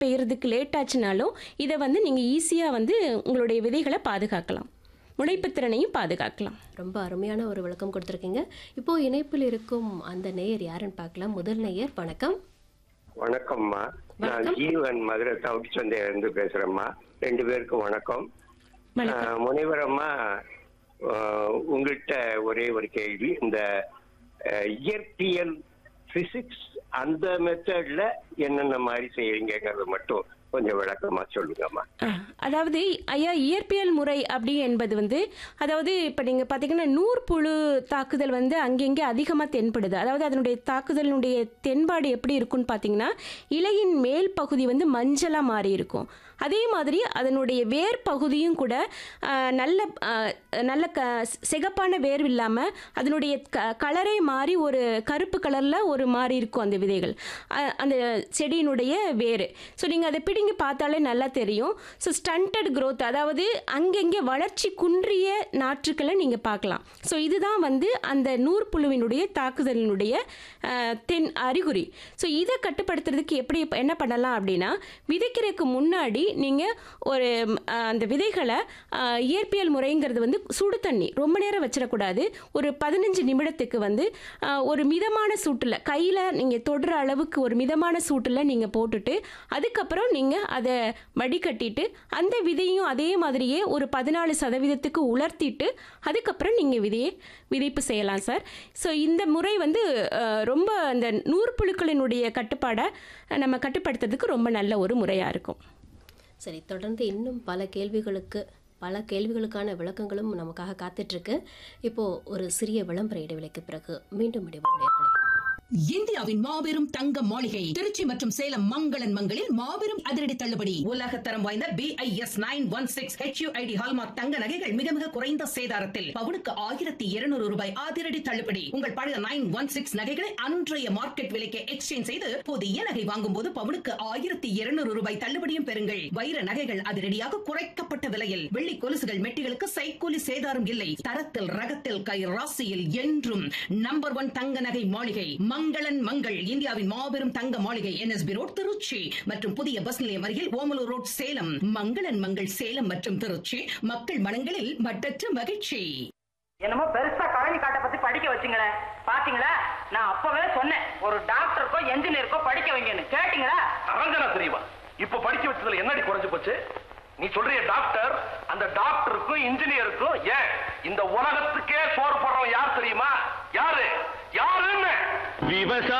பெய்யறதுக்கு late ஆச்சுனாலும் இதை வந்து நீங்கள் ஈஸியாக வந்து உங்களுடைய விதைகளை பாதுகாக்கலாம் முளைப்புத் திறனையும் பாதுகாக்கலாம் ரொம்ப அருமையான ஒரு விளக்கம் கொடுத்துருக்கீங்க இப்போ இணைப்பில் இருக்கும் அந்த நேயர் யாருன்னு பார்க்கலாம் முதல் நேயர் வணக்கம் வணக்கம்மா நான் வணக்கம். ஜீவன் மதுரை தவிட்டு சந்தையில இருந்து பேசுறேம்மா ரெண்டு பேருக்கும் வணக்கம் வணக்கம். ஆஹ், முனைவரம்மா ஆஹ், உங்கள்கிட்ட ஒரே ஒரு கேள்வி இந்த ஆஹ், இயற்பியல் பிசிக்ஸ் அந்த மெத்தட்ல என்னென்ன மாதிரி செய்வீங்கிறத மட்டும் கொஞ்சம் விளக்கமா சொல்லுங்கம்மா ஆ, அதாவது ஐயா இயற்பியல் முறை அப்படி என்பது வந்து அதாவது இப்போ நீங்கள் பார்த்தீங்கன்னா நூற்புழு தாக்குதல் வந்து அங்கங்கே அதிகமாக தென்படுது அதாவது அதனுடைய தாக்குதலினுடைய தென்பாடு எப்படி இருக்குன்னு பார்த்தீங்கன்னா இலையின் மேல் பகுதி வந்து மஞ்சளாக மாறி இருக்கும் அதே மாதிரி அதனுடைய வேர் பகுதியும் கூட ஆ, நல்ல ஆ, நல்ல க சிகப்பான வேர் இல்லாமல் அதனுடைய க கலரே மாறி ஒரு கருப்பு கலரில் ஒரு மாறி இருக்கும் அந்த விதைகள் அ- அந்த செடியினுடைய வேர் ஸோ நீங்கள் அதை பிடிங்கி பார்த்தாலே நல்லா தெரியும் ஸோ ஸ்டண்டட் growth அதாவது அங்கங்கே வளர்ச்சி குன்றிய நாற்றுக்களை நீங்கள் பார்க்கலாம் ஸோ இதுதான் வந்து அந்த நூற்புழுவினுடைய தாக்குதலினுடைய அஹ், தென் அறிகுறி ஸோ இதை கட்டுப்படுத்துறதுக்கு எப்படி என்ன பண்ணலாம் அப்படின்னா விதைக்கிறதுக்கு முன்னாடி நீங்கள் ஒரு ம், அஹ், அந்த விதைகளை அஹ், இயற்பியல் முறைங்கிறது வந்து சுடு தண்ணி ரொம்ப நேரம் வச்சிடக்கூடாது ஒரு பதினஞ்சு நிமிடத்துக்கு வந்து அஹ், ஒரு மிதமான சூட்டில் கையில் நீங்கள் தொடுற அளவுக்கு ஒரு மிதமான சூட்டில் நீங்கள் போட்டுட்டு அதுக்கப்புறம் நீங்கள் அதை வடிகட்டிட்டு அந்த விதையும் அதே மாதிரியே ஒரு பதினாலு சதவீதத்துக்கு உலர்த்திட்டு அதுக்கப்புறம் நீங்கள் விதையை விதைப்பு செய்யலாம் சார் ஸோ இந்த முறை வந்து அஹ், ரொம்ப அந்த நூற்புழுக்களினுடைய கட்டுப்பாடை நம்ம கட்டுப்படுத்துறதுக்கு ரொம்ப நல்ல ஒரு முறையாக இருக்கும் சரி தொடர்ந்து இன்னும் பல கேள்விகளுக்கு பல கேள்விகளுக்கான விளக்கங்களும் நமக்காக காத்துட்ருக்கு இப்போ ஒரு சிறிய விளம்பர இடைவெளிக்கு பிறகு மீண்டும் இடைவெளி நேயர்களே. இந்தியாவின் மாபெரும் தங்க மாளிகை திருச்சி மற்றும் சேலம் மங்களன் மங்களில் மாபெரும் அதிரடி தள்ளுபடி உலக தரம் வாய்ந்த BIS nine one six HUID hallmark தங்க நகைகள் மிக மிக குறைந்த சேதாரத்தில் பவுனுக்கு ஆயிரத்தி இருநூறு ரூபாய் அதிரடி தள்ளுபடி உங்கள் பழைய நைன் ஒன் சிக்ஸ் நகைகளை அன்றைய மார்க்கெட் விலைக்கு எக்ஸ்சேஞ்ச் செய்து புதிய நகை வாங்கும் போது பவுனுக்கு ஆயிரத்தி இருநூறு ரூபாய் தள்ளுபடியும் பெறுங்கள் வைர நகைகள் அதிரடியாக குறைக்கப்பட்ட விலையில் வெள்ளி கொலுசுகள் மெட்டிகளுக்கு சைக்கூலி சேதாரம் இல்லை தரத்தில் ரகத்தில் கை ராசியில் என்றும் நம்பர் ஒன் தங்க நகை மாளிகை மங்களன் மங்கள் இந்தியாவின் மாபெரும் தங்க மாளிகை என்எஸ்பி ரோட் திருச்சி மற்றும் புதிய பஸ் நிலையம் அருகில் ஓமலூர் ரோட் சேலம் மங்களன் மங்கள் சேலம் மற்றும் திருச்சி மக்கள் மனங்களில் மட்டற்ற மகிழ்ச்சி என்னமோ பெருசா கழனி காட்டை பத்தி படிக்க வச்சுங்களே பாத்தீங்களா நான் அப்பவே சொன்னேன் ஒரு டாக்டருக்கோ என்ஜினியருக்கோ படிக்க வைங்கன்னு கேட்டீங்களா அரஞ்சனா தெரியுமா இப்ப படிக்க வச்சதுல என்னடி குறைஞ்சு போச்சு நீ சொல்றிய டாக்டர் அந்த டாக்டருக்கும் இன்ஜினியருக்கும் ஏன் இந்த உலகத்துக்கே சோறு போடுறவன் யார் தெரியுமா யாரு யாருன்னு விவசாய